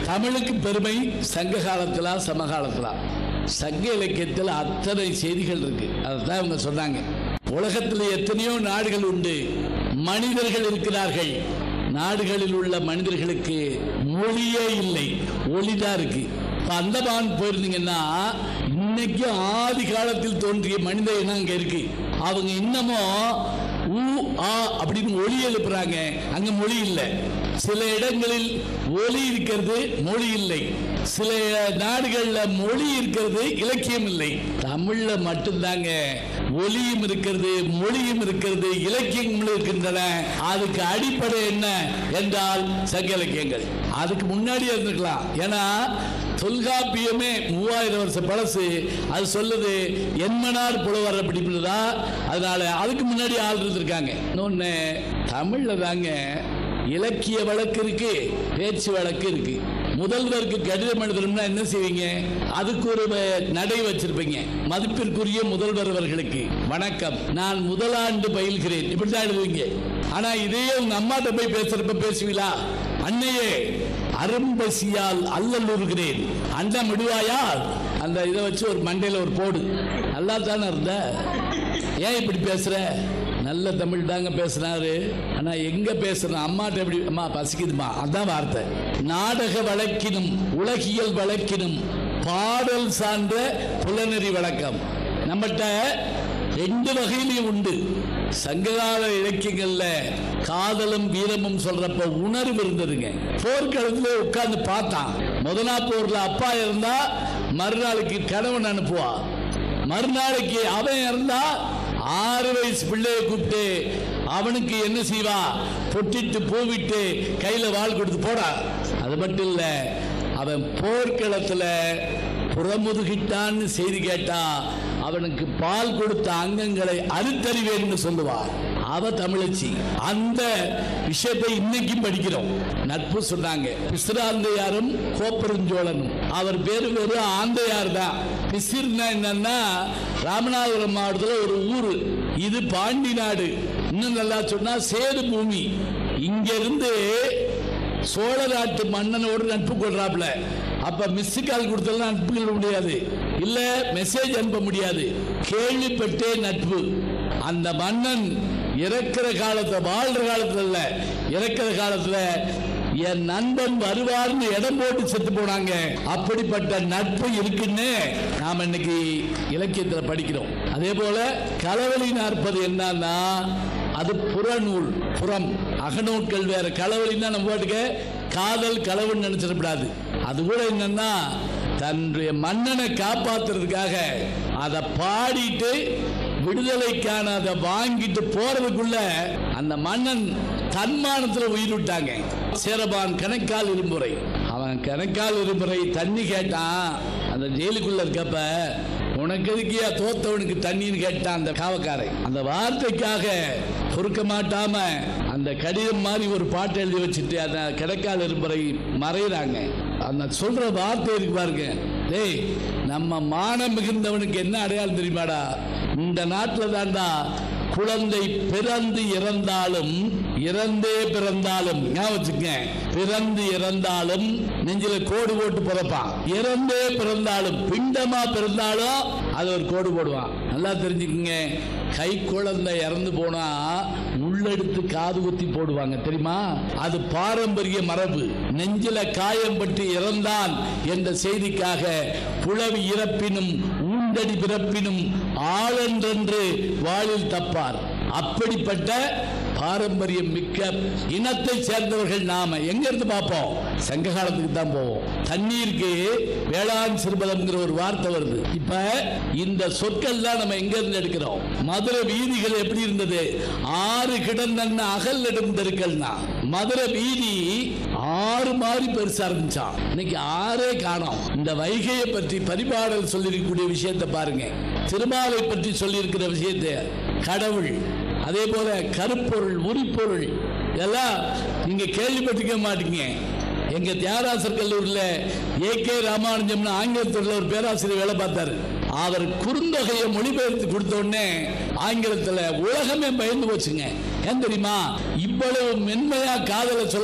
தமிழுக்கு பெருமை சங்க காலத்திலா சமகாலத்திலா சங்க இலக்கியத்தில் அத்தனை செய்திகள் இருக்கு அதைத்தான் இவங்க சொன்னாங்க உலகத்தில் எத்தனையோ நாடுகள் உண்டு மனிதர்கள் இருக்கிறார்கள் நாடுகளில் உள்ள மனிதர்களுக்கு மொழியே இல்லை ஒளிதான் இருக்கு இப்ப அந்தமான் போயிருந்தீங்கன்னா இன்னைக்கு ஆதி காலத்தில் தோன்றிய மனித இனம் அங்க இருக்கு அவங்க இன்னமும் ஊ ஆ அப்படின்னு ஒளி எழுப்புறாங்க அங்க மொழி இல்லை சில இடங்களில் ஒலி இருக்கிறது மொழி இல்லை சில நாடுகள்ல மொழி இருக்கிறது இலக்கியம் இல்லை தமிழ்ல மட்டும்தாங்க ஒலியும் இருக்கிறது மொழியும் இருக்கிறது இலக்கியங்களும் இருக்கின்றன அதுக்கு அடிப்படை என்ன என்றால் சங்க இலக்கியங்கள் அதுக்கு முன்னாடியே இருந்திருக்கலாம் ஏன்னா தொல்காப்பியமே மூவாயிரம் வருஷம் பழசு அது சொல்லுது என்மனார் புலவர் அப்படின்றதா அதனால அதுக்கு முன்னாடி ஆள் இருந்திருக்காங்க இன்னொன்னு தமிழ்ல தாங்க இலக்கிய வழக்கு இருக்கு பேச்சு வழக்கு இருக்கு முதல்வருக்கு கடிதம் எழுதணும்னா என்ன செய்வீங்க அதுக்கு ஒரு வ- நடை வச்சிருப்பீங்க மதிப்பிற்குரிய முதல்வர் அவர்களுக்கு வணக்கம் நான் முதலாண்டு பயில்கிறேன் இப்படிதான் எழுதுவீங்க ஆனா இதையே உங்க அம்மாட்ட போய் பேசுறப்ப பேசுவீங்களா அன்னையே அரும்பசியால் அல்லலுறுகிறேன் அண்டம் விடுவாயா அந்த இதை வச்சு ஒரு மண்டையில ஒரு போடு நல்லா தானே இருந்த ஏன் இப்படி பேசுற நல்ல தமிழ் தாங்க பேசுனாரு ஆனா எங்க பேசுறோம் அம்மாட்ட எப்படி அம்மா பசிக்குதுமா அதான் வார்த்தை நாடக வழக்கினும் உலகியல் வழக்கினும் பாடல் சார்ந்த புலனறி வழக்கம் நம்மகிட்ட ரெண்டு வகையிலையும் உண்டு சங்ககால இலக்கியங்கள்ல காதலும் வீரமும் சொல்றப்ப உணர்வு இருந்ததுங்க போர்க்களத்துல உட்கார்ந்து பார்த்தான் முதனா போர்ல அப்பா இருந்தா மறுநாளைக்கு கணவன் அனுப்புவா மறுநாளைக்கு அவன் இருந்தா ஆறு வயசு பிள்ளையை கூப்பிட்டு அவனுக்கு என்ன செய்வா பொட்டிட்டு பூவிட்டு கையில வாள் கொடுத்து போடா அது மட்டும் இல்ல அவன் போர்க்களத்துல புறமுதுகிட்டான்னு செய்தி கேட்டா அவனுக்கு பால் கொடுத்த அங்கங்களை அறுத்தறிவேன்னு சொல்லுவார் அவ தமிழச்சி அந்த விஷயத்தை இன்னைக்கும் படிக்கிறோம் நட்பு சொன்னாங்க பிசிராந்தையாரும் கோப்பெருஞ்சோழனும் அவர் பேரு வெறும் ஆந்தையார் தான் பிசிர்னா என்னன்னா ராமநாதபுரம் மாவட்டத்தில் ஒரு ஊரு இது பாண்டி நாடு இன்னும் நல்லா சொன்னா சேது பூமி இங்க இருந்து சோழ நாட்டு மன்னனோடு நட்பு கொள்றாப்ல அப்ப மிஸ் கால் கொடுத்தலாம் நட்பு கொள்ள முடியாது இல்ல மெசேஜ் அனுப்ப முடியாது கேள்விப்பட்டே நட்பு அந்த மன்னன் இறக்கிற காலத்துல வாழ்ற காலத்துல இல்ல இறக்கிற காலத்துல என் நண்பன் வருவார்னு இடம் போட்டு செத்து போனாங்க அப்படிப்பட்ட நட்பு இருக்குன்னு நாம இன்னைக்கு இலக்கியத்துல படிக்கிறோம் அதே போல களவழி நாற்பது என்னன்னா அது புறநூல் புறம் அகநூட்கள் வேற களவழின்னா நம்ம பாட்டுக்கு காதல் களவுன்னு நினைச்சிடக்கூடாது அது கூட என்னன்னா தன்னுடைய மன்னனை காப்பாத்துறதுக்காக அதை பாடிட்டு விடுதலைக்கான அதை வாங்கிட்டு போறதுக்குள்ள அந்த மன்னன் தன்மானத்துல உயிர் விட்டாங்க சேரபான் கணக்கால் இருமுறை அவன் கணக்கால் இருமுறை தண்ணி கேட்டான் அந்த ஜெயிலுக்குள்ள இருக்கப்ப உனக்கு எதுக்கியா தோத்தவனுக்கு தண்ணின்னு கேட்டான் அந்த காவக்காரன் அந்த வார்த்தைக்காக பொறுக்க மாட்டாம அந்த கடிதம் மாதிரி ஒரு பாட்டு எழுதி வச்சுட்டு அந்த கிடைக்கால் இருப்பறை மறைகிறாங்க அந்த சொல்ற வார்த்தை இருக்கு பாருங்க டேய் நம்ம மானம் மிகுந்தவனுக்கு என்ன அடையாளம் தெரியுமாடா இந்த நாட்டில் தாண்டா குழந்தை பிறந்து இறந்தாலும் இறந்தே பிறந்தாலும் ஞாபகம் வச்சுக்கங்க பிறந்து இறந்தாலும் நெஞ்சில கோடு போட்டு பிறப்பான் இறந்தே பிறந்தாலும் பிண்டமா பிறந்தாலும் அது ஒரு கோடு போடுவான் நல்லா தெரிஞ்சுக்குங்க கை குழந்தை இறந்து போனா முள்ளெடுத்து காது குத்தி போடுவாங்க தெரியுமா அது பாரம்பரிய மரபு நெஞ்சில காயம் பட்டு இறந்தான் என்ற செய்திக்காக புலவி இறப்பினும் ஊண்டடி பிறப்பினும் ஆளென்றென்று வாளில் தப்பார் அப்படிப்பட்ட பாரம்பரியம் மிக்க இனத்தை சேர்ந்தவர்கள் நாம எங்க இருந்து பார்ப்போம் சங்க காலத்துக்கு தான் போவோம் தண்ணீருக்கு வேளாண் சிறுபதம்ங்கிற ஒரு வார்த்தை வருது இப்ப இந்த சொற்கள் தான் நம்ம எங்க இருந்து எடுக்கிறோம் மதுரை வீதிகள் எப்படி இருந்தது ஆறு கிடந்தன்ன அகல் நெடும் தெருக்கள்னா மதுரை வீதி ஆறு மாதிரி பெருசா இருந்துச்சான் இன்னைக்கு ஆறே காணோம் இந்த வைகையை பற்றி பரிபாடல் சொல்லியிருக்கக்கூடிய விஷயத்தை பாருங்க திருமாலை பற்றி சொல்லியிருக்கிற விஷயத்தை கடவுள் அதே போல கருப்பொருள் உரிப்பொருள் இதெல்லாம் நீங்க கேள்விப்பட்டிருக்க மாட்டீங்க எங்க தியாகராசர் கல்லூரியில் ஏ கே ராமானுஜம்னு ஆங்கிலத்தில் ஒரு பேராசிரியர் வேலை பார்த்தாரு அவர் குறுந்தொகையை மொழிபெயர்த்து கொடுத்த உடனே ஆங்கிலத்தில் உலகமே பயந்து போச்சுங்க ஏன் தெரியுமா இவ்வளவு மென்மையா காதலை சொல்ல